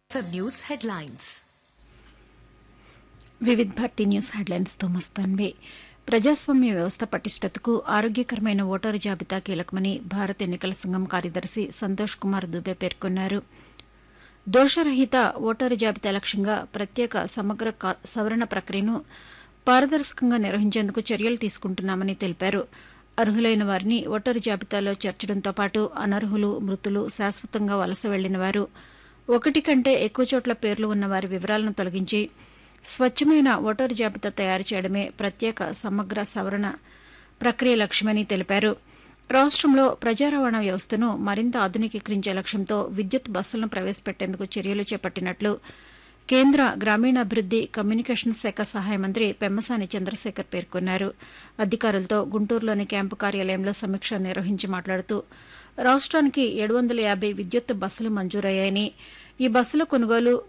FM News headlines. Vividh Bharati news హెడ్లైన్స్తో మస్తాన్వే ప్రజాస్వామ్య వ్యవస్థ పటిష్టతకు ఆరోగ్యకరమైన ఓటరు జాబితా కీలకమని భారత ఎన్నికల సంఘం కార్యదర్శి సంతోష్ కుమార్ దుబే పేర్కొన్నారు దోషరహిత ఓటరు జాబితా లక్ష్యంగా ప్రత్యేక సమగ్ర కా- సవరణ ప్రక్రియను పారదర్శకంగా నిర్వహించేందుకు చర్యలు తీసుకుంటున్నామని తెలిపారు అర్హులైన వారిని ఓటరు జాబితాలో చేర్చడంతో పాటు అనర్హులు మృతులు శాశ్వతంగా వలస వెళ్లిన వారు ఒకటి కంటే ఎక్కువ చోట్ల పేర్లు ఉన్న వారి వివరాలను తొలగించి స్వచ్ఛమైన ఓటరు జాబితా తయారు చేయడమే ప్రత్యేక సమగ్ర సవరణ ప్రక్రియ లక్ష్యమని తెలిపారు రాష్ట్రంలో ప్రజా రవాణా వ్యవస్థను మరింత ఆధునికీకరించే లక్ష్యంతో విద్యుత్ బస్సులను ప్రవేశపెట్టేందుకు చర్యలు చేపట్టినట్లు కేంద్ర గ్రామీణాభివృద్ది కమ్యూనికేషన్ శాఖ సహాయ మంత్రి పెమ్మసాని చంద్రశేఖర్ పేర్కొన్నారు అధికారులతో గుంటూరులోని క్యాంపు కార్యాలయంలో సమీక్ష నిర్వహించి మాట్లాడుతూ రాష్ట్రానికి ఏడు వందల యాభై విద్యుత్ బస్సులు మంజూరయ్యాయని ఈ బస్సుల కొనుగోలు